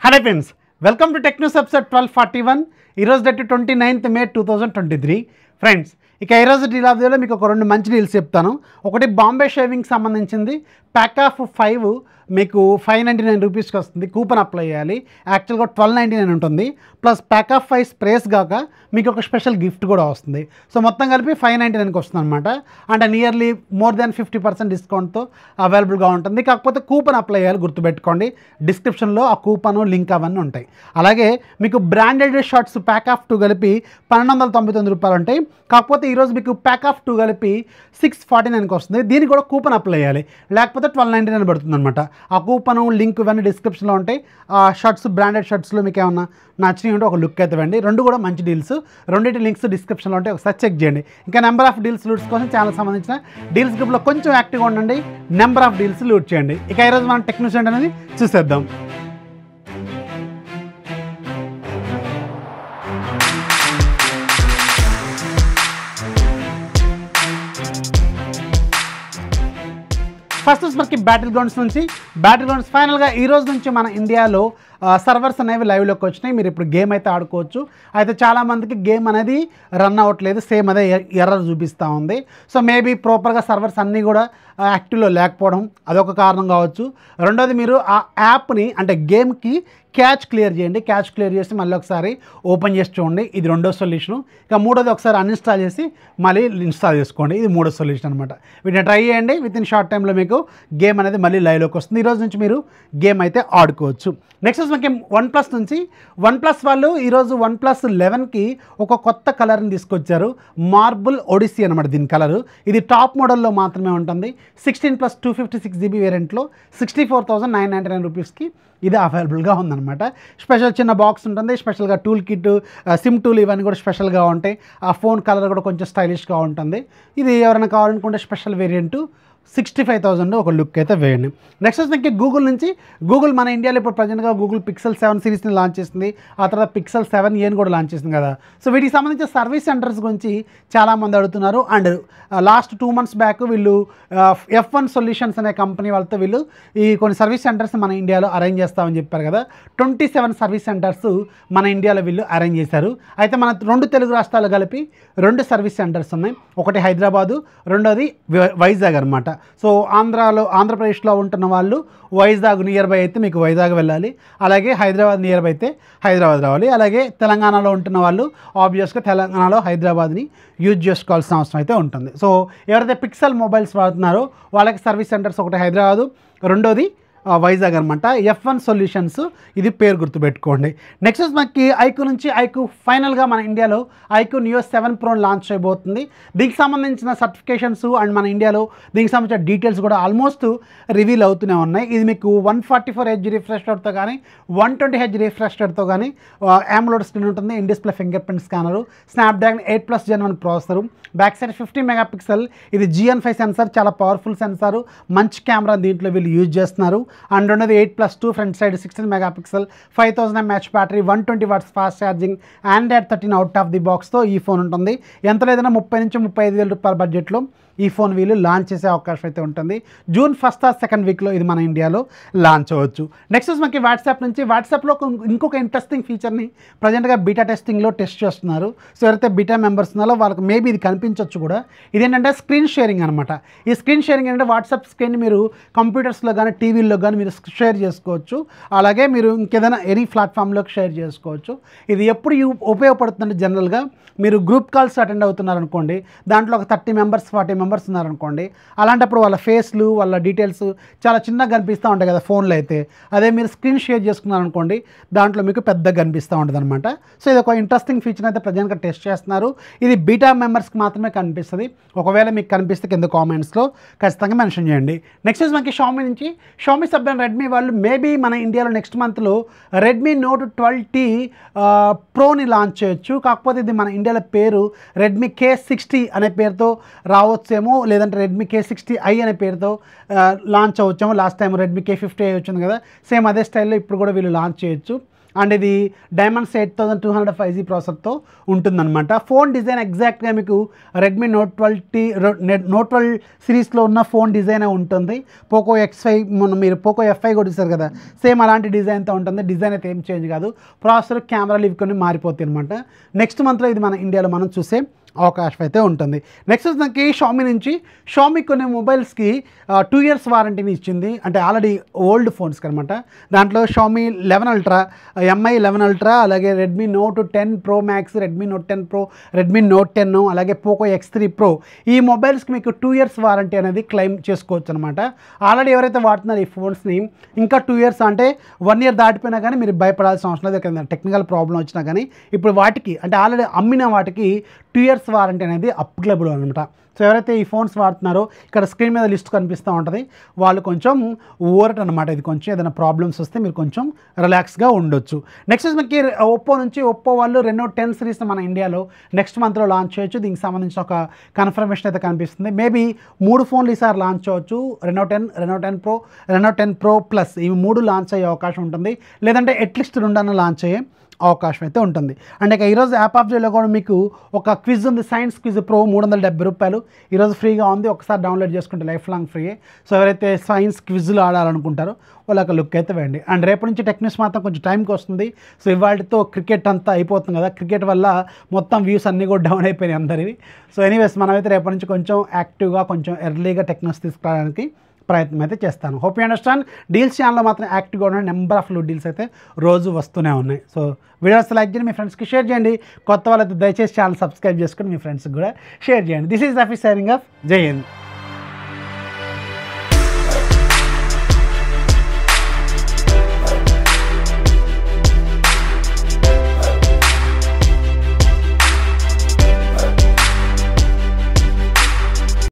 hello friends welcome to tech news episode twelve forty one ఈరోజు date twenty ninth May two thousand twenty three friends ఇక ఈరోజు deal of డేలో మీకు ఒక రెండు మంచి డీల్స్ చెప్తాను ఒకటి బాంబే షేవింగ్ సంబంధించింది ప్యాక్ ఆఫ్ ఫైవ్ మీకు ఫైవ్ నైంటీ నైన్ రూపీస్కి వస్తుంది కూపన్ అప్లై చేయాలి యాక్చువల్గా ట్వెల్వ్ నైంటీ నైన్ ఉంటుంది plus pack of five sprays కాక మీకు ఒక స్పెషల్ గిఫ్ట్ కూడా వస్తుంది సో మొత్తం కలిపి ఫైవ్ నైంటీ నైన్కి వస్తుంది అనమాట అంటే nearly more than fifty percent డిస్కౌంట్తో అవైలబుల్గా ఉంటుంది కాకపోతే కూపన్ అప్లై చేయాలి గుర్తుపెట్టుకోండి డిస్క్రిప్షన్లో ఆ కూపన్ లింక్ అవన్నీ ఉంటాయి అలాగే మీకు branded shirts pack of two కలిపి పన్నెండు వందల తొంభై తొమ్మిది రూపాయలు ఉంటాయి కాకపోతే ఈరోజు మీకు ప్యాక్ ఆఫ్ టూ కలిపి సిక్స్ ఫార్టీ నైన్కి వస్తుంది దీనికి కూడా కూపన్ అప్లై చేయాలి లేకపోతే ట్వెల్వ్ నైంటీ నైన్ పడుతుంది అనమాట ఆ కూపన్ లింక్ ఇవన్నీ డిస్క్రిప్షన్లో ఉంటాయి ఆ షర్ట్స్ బ్రాండెడ్ షర్ట్స్లో మీకు ఏమన్నా నచ్చినాయి ఉంటే ఒక లుక్ అయితే ఇవ్వండి రెండు కూడా మంచి డీల్స్ రెండింటి లింక్స్ డిస్క్రిప్షన్లో ఉంటాయి ఒకసారి చెక్ చేయండి ఇంకా నెంబర్ ఆఫ్ డీల్స్ లూట్స్ కోసం ఛానల్ సంబంధించిన డీల్స్ గ్రూప్లో కొంచెం యాక్టివ్గా ఉండండి నెంబర్ ఆఫ్ డీల్స్ లూట్ చేయండి ఇక ఈరోజు మనం టెక్నిక్స్ అనేది చూసేద్దాం ఫస్ట్ వచ్చి మనకి బ్యాటిల్ గ్రౌండ్స్ నుంచి బ్యాటిల్ గ్రౌండ్స్ ఫైనల్గా ఈ రోజు నుంచి మన ఇండియాలో సర్వర్స్ అనేవి లైవ్లోకి వచ్చినాయి మీరు ఇప్పుడు గేమ్ అయితే ఆడుకోవచ్చు అయితే చాలామందికి గేమ్ అనేది రన్ అవ్వట్లేదు సేమ్ అదే ఎర్రర్ చూపిస్తూ ఉంది సో మేబీ ప్రాపర్గా సర్వర్స్ అన్నీ కూడా యాక్టివ్లో లేకపోవడం అదొక కారణం కావచ్చు రెండోది మీరు ఆ యాప్ని అంటే గేమ్కి క్యాచ్ క్లియర్ చేయండి క్యాచ్ క్లియర్ చేసి మళ్ళీ ఒకసారి ఓపెన్ చేసి చూడండి ఇది రెండో సొల్యూషను ఇక మూడోది ఒకసారి అన్ఇన్స్టాల్ చేసి మళ్ళీ ఇన్స్టాల్ చేసుకోండి ఇది మూడో సొల్యూషన్ అనమాట వీటిని ట్రై చేయండి విత్ ఇన్ షార్ట్ టైంలో మీకు గేమ్ అనేది మళ్ళీ లైవ్లోకి వస్తుంది ఈ రోజు నుంచి మీరు గేమ్ అయితే ఆడుకోవచ్చు నెక్స్ట్ మనకి వన్ ప్లస్ నుంచి వన్ ప్లస్ వాళ్ళు ఈరోజు వన్ ప్లస్ లెవెన్కి ఒక కొత్త కలర్ని తీసుకొచ్చారు మార్బుల్ ఒడిసీ అనమాట దీని కలరు ఇది టాప్ మోడల్లో మాత్రమే ఉంటుంది sixteen plus two fifty six GB వేరియంట్లో sixty four thousand nine ninety nine రూపీస్కి ఇది అవైలబుల్గా ఉందన్నమాట స్పెషల్ చిన్న బాక్స్ ఉంటుంది స్పెషల్గా టూల్ కిట్ సిమ్ టూల్ ఇవన్నీ కూడా స్పెషల్గా ఉంటాయి ఆ ఫోన్ కలర్ కూడా కొంచెం స్టైలిష్గా ఉంటుంది ఇది ఎవరైనా కావాలనుకుంటే special variant sixty five thousand ఒక లుక్ అయితే వేయండి నెక్స్ట్ వచ్చి గూగుల్ నుంచి గూగుల్ మన ఇండియాలో ఇప్పుడు ప్రజెంట్గా గూగుల్ పిక్సెల్ సెవెన్ సిరీస్ని లాంచ్ చేసింది ఆ తర్వాత పిక్సెల్ సెవెన్ ఏని కూడా లాంచ్ చేసింది కదా సో వీటికి సంబంధించిన సర్వీస్ సెంటర్స్ గురించి చాలామంది అడుగుతున్నారు and last two months back వీళ్ళు ఎఫ్ వన్ సొల్యూషన్స్ అనే కంపెనీ వాళ్ళతో వీళ్ళు ఈ కొన్ని సర్వీస్ సెంటర్స్ మన ఇండియాలో అరేంజ్ చేస్తామని చెప్పారు కదా ట్వంటీ సెవెన్ సర్వీస్ సెంటర్స్ మన ఇండియాలో వీళ్ళు అరేంజ్ చేశారు అయితే మన రెండు తెలుగు రాష్ట్రాలు కలిపి రెండు సర్వీస్ సెంటర్స్ ఉన్నాయి ఒకటి హైదరాబాదు రెండోది వై- వైజాగ్ అనమాట సో ఆంధ్రాలో ఆంధ్రప్రదేశ్లో ఉంటున్న వాళ్ళు వైజాగ్ నియర్ బై అయితే మీకు వైజాగ్ వెళ్ళాలి అలాగే హైదరాబాద్ నియర్ బై అయితే హైదరాబాద్ రావాలి అలాగే తెలంగాణలో ఉంటున్న వాళ్ళు ఆబ్వియస్గా తెలంగాణలో హైదరాబాద్ని యూజ్ చేసుకోవాల్సిన అవసరం అయితే ఉంటుంది సో ఎవరైతే పిక్సెల్ మొబైల్స్ వాడుతున్నారో వాళ్ళకి సర్వీస్ సెంటర్స్ ఒకటి హైదరాబాదు రెండోది ఆ, వైజాగ్ అనమాట ఎఫ్ వన్ సొల్యూషన్స్ ఇది పేరు గుర్తుపెట్టుకోండి నెక్స్ట్ వచ్చి మనకి ఐక్యూ నుంచి ఐక్యూ ఫైనల్గా మన ఇండియాలో iQOO Neo seven pro launch అయిపోతుంది దీనికి సంబంధించిన సర్టిఫికేషన్స్ అండ్ మన ఇండియాలో దీనికి సంబంధించిన డీటెయిల్స్ కూడా ఆల్మోస్ట్ రివీల్ అవుతూనే ఉన్నాయి ఇది మీకు one forty four H refresh రేట్తో కానీ వన్ ట్వంటీ హెచ్ రిఫ్రెష్ రేట్తో కానీ యామ్లోడ్ స్క్రీన్ ఉంటుంది in display finger print scanner Snapdragon eight plus gen one processor back side fifty megapixel ఇది జిఎన్ ఫైవ్ సెన్సార్ చాలా పవర్ఫుల్ సెన్సారు మంచి camera దీంట్లో వీళ్ళు యూజ్ చేస్తున్నారు అండ్ రెండోది eight plus two front side sixteen megapixel five thousand MH battery one twenty watts fast charging Android thirteen out of the బాక్స్తో ఈ phone ఉంటుంది ఎంత లేదన్నా ముప్పై నుంచి ముప్పై ఐదు వేల రూపాయల బడ్జెట్లో ఈ ఫోన్ వీళ్ళు లాంచ్ చేసే అవకాశం అయితే ఉంటుంది జూన్ ఫస్ట్ ఆర్ సెకండ్ వీక్లో ఇది మన ఇండియాలో లాంచ్ అవ్వచ్చు నెక్స్ట్ వచ్చి మనకి వాట్సాప్ నుంచి వాట్సాప్లో ఒక- ఇంకొక ఇంట్రెస్టింగ్ ఫీచర్ని ప్రజెంట్గా బీటా టెస్టింగ్లో టెస్ట్ చేస్తున్నారు సో ఎవరైతే బీటా మెంబర్స్ ఉన్నారో వాళ్ళకి మేబీ ఇది కనిపించవచ్చు కూడా ఇదేంటంటే స్క్రీన్ షేరింగ్ అనమాట ఈ స్క్రీన్ షేరింగ్ ఏంటంటే వాట్సాప్ స్క్రీన్ మీరు కంప్యూటర్స్లో కానీ టీవీల్లో కానీ మీరు షేర్ చేసుకోవచ్చు అలాగే మీరు ఇంకేదైనా ఎనీ ప్లాట్ఫామ్లోకి షేర్ చేసుకోవచ్చు ఇది ఎప్పుడు యూ ఉపయోగపడుతుందంటే జనరల్గా మీరు గ్రూప్ కాల్స్ అటెండ్ అవుతున్నారనుకోండి దాంట్లో ఒక థర్టీ మెంబర్స్ ఫార్టీ మెంబర్స్ ఉన్నారనుకోండి అలాంటప్పుడు వాళ్ళ ఫేస్లు వాళ్ళ డీటెయిల్స్ చాలా చిన్నగా కనిపిస్తూ ఉంటాయి కదా ఫోన్లో అయితే అదే మీరు స్క్రీన్ షేర్ చేసుకున్నారనుకోండి దాంట్లో మీకు పెద్దగా కనిపిస్తూ ఉంటుంది అనమాట సో ఇది ఒక ఇంట్రెస్టింగ్ ఫీచర్ అయితే ప్రజెంట్గా టెస్ట్ చేస్తున్నారు ఇది బీటా మెంబర్స్కి మాత్రమే కనిపిస్తుంది ఒకవేళ మీకు కనిపిస్తే కింద కామెంట్స్లో ఖచ్చితంగా మెన్షన్ చేయండి నెక్స్ట్ వచ్చి మనకి షామీ నుంచి షామీ సబ్ అండ్ రెడ్మీ వాళ్ళు మేబీ మన ఇండియాలో నెక్స్ట్ మంత్లో రెడ్మీ నోట్ ట్వెల్వ్ టీ ప్రోని లాంచ్ చేయొచ్చు కాకపోతే ఇది మన ఇండియాలో పేరు రెడ్మీ కే సిక్స్టీ అనే పేరుతో రావచ్చేమో లేదంటే రెడ్మీ కే సిక్స్టీ ఐ అనే పేరుతో లాంచ్ అవ్వచ్చేమో last time Redmi K fifty i వచ్చింది కదా సేమ్ అదే స్టైల్లో ఇప్పుడు కూడా వీళ్ళు లాంచ్ చేయొచ్చు అండ్ ఇది Dimensity eight thousand two hundred five G ప్రాసెసర్తో ఉంటుందన్నమాట ఫోన్ డిజైన్ ఎగ్జాక్ట్గా మీకు Redmi Note twelve T note twelve సిరీస్లో ఉన్న ఫోన్ డిజైనే ఉంటుంది పోకో ఎక్స్ ఫైవ్ మొన్న మీరు పోకో ఎఫ్ ఐ కూడా చూసారు కదా సేమ్ అలాంటి డిజైన్తో ఉంటుంది డిజైన్ అయితే ఏం చేంజ్ కాదు ప్రాసెసర్ కెమెరాలు ఇవి కొన్ని మారిపోతాయి అనమాట నెక్స్ట్ మంత్లో ఇది మన ఇండియాలో మనం చూసే అవకాశం అయితే ఉంటుంది నెక్స్ట్ వచ్చి షామీ నుంచి షామీ కొన్ని మొబైల్స్కి టూ ఇయర్స్ వారంటీని ఇచ్చింది అంటే ఆల్రెడీ ఓల్డ్ ఫోన్స్కి అనమాట దాంట్లో Xiaomi eleven ultra Mi eleven ultra అలాగే Redmi Note ten pro max Redmi Note ten pro Redmi Note ten అలాగే పోకో ఎక్స్ త్రీ ప్రో ఈ మొబైల్స్కి మీకు టూ ఇయర్స్ వారంటీ అనేది క్లెయిమ్ చేసుకోవచ్చు అనమాట ఆల్రెడీ ఎవరైతే వాడుతున్నారో ఈ ఫోన్స్ని ఇంకా టూ ఇయర్స్ అంటే వన్ ఇయర్ దాటిపోయినా కానీ మీరు భయపడాల్సిన అవసరం లేదు టెక్నికల్ ప్రాబ్లం వచ్చినా కానీ ఇప్పుడు వాటికి అంటే ఆల్రెడీ అమ్మిన వాటికి టూ ఇయర్స్ వారంటీ అనేది అప్లికబుల్ అనమాట సో ఎవరైతే ఈ ఫోన్స్ వాడుతున్నారో ఇక్కడ స్క్రీన్ మీద లిస్ట్ కనిపిస్తూ ఉంటుంది వాళ్ళు కొంచెం ఊరట అనమాట ఇది కొంచెం ఏదైనా ప్రాబ్లమ్స్ వస్తే మీరు కొంచెం రిలాక్స్గా ఉండొచ్చు నెక్స్ట్ మనకి ఒప్పో నుంచి ఒప్పో వాళ్ళు రెనో టెన్ సిరీస్ మన ఇండియాలో నెక్స్ట్ మంత్లో లాంచ్ చేయొచ్చు దీనికి సంబంధించిన ఒక కన్ఫర్మేషన్ అయితే కనిపిస్తుంది మేబీ మూడు ఫోన్లు ఈసారి లాంచ్ చేయవచ్చు Reno ten Reno ten pro Reno ten pro plus ఇవి మూడు లాంచ్ అయ్యే అవకాశం ఉంటుంది లేదంటే అట్లీస్ట్ రెండన్న లాంచ్ అయ్యే అవకాశం అయితే ఉంటుంది అండ్ ఇక ఈరోజు యాప్ ఆఫ్ డేలో కూడా మీకు ఒక క్విజ్ ఉంది సైన్స్ క్విజ్ ప్రో మూడు వందల డెబ్బై రూపాయలు ఈరోజు ఫ్రీగా ఉంది ఒకసారి డౌన్లోడ్ చేసుకుంటే లైఫ్ లాంగ్ ఫ్రీ సో ఎవరైతే సైన్స్ క్విజ్లు ఆడాలనుకుంటారో వాళ్ళకి లుక్ అయితే వేయండి అండ్ రేపటి నుంచి టెక్నిక్స్ మాత్రం కొంచెం టైంకి వస్తుంది సో ఇవాళతో క్రికెట్ అంతా అయిపోతుంది కదా క్రికెట్ వల్ల మొత్తం వ్యూస్ అన్నీ కూడా డౌన్ అయిపోయినాయి అందరివి సో ఎనీవేస్ మనమైతే రేపటి నుంచి కొంచెం యాక్టివ్గా కొంచెం ఎర్లీగా టెక్నిక్స్ తీసుకురావడానికి ప్రయత్నం అయితే చేస్తాను హోప్ యూ అండర్స్టాండ్ డీల్స్ ఛానల్లో మాత్రం యాక్టివ్గా ఉన్న నెంబర్ ఆఫ్ డీల్స్ అయితే రోజు వస్తూనే ఉన్నాయి సో వీడియోస్ లైక్ చేయండి మీ ఫ్రెండ్స్కి షేర్ చేయండి కొత్త వాళ్ళైతే దయచేసి ఛానల్ సబ్స్క్రైబ్ చేసుకుని మీ ఫ్రెండ్స్కి కూడా షేర్ చేయండి this is Rafi signing off Jai Hind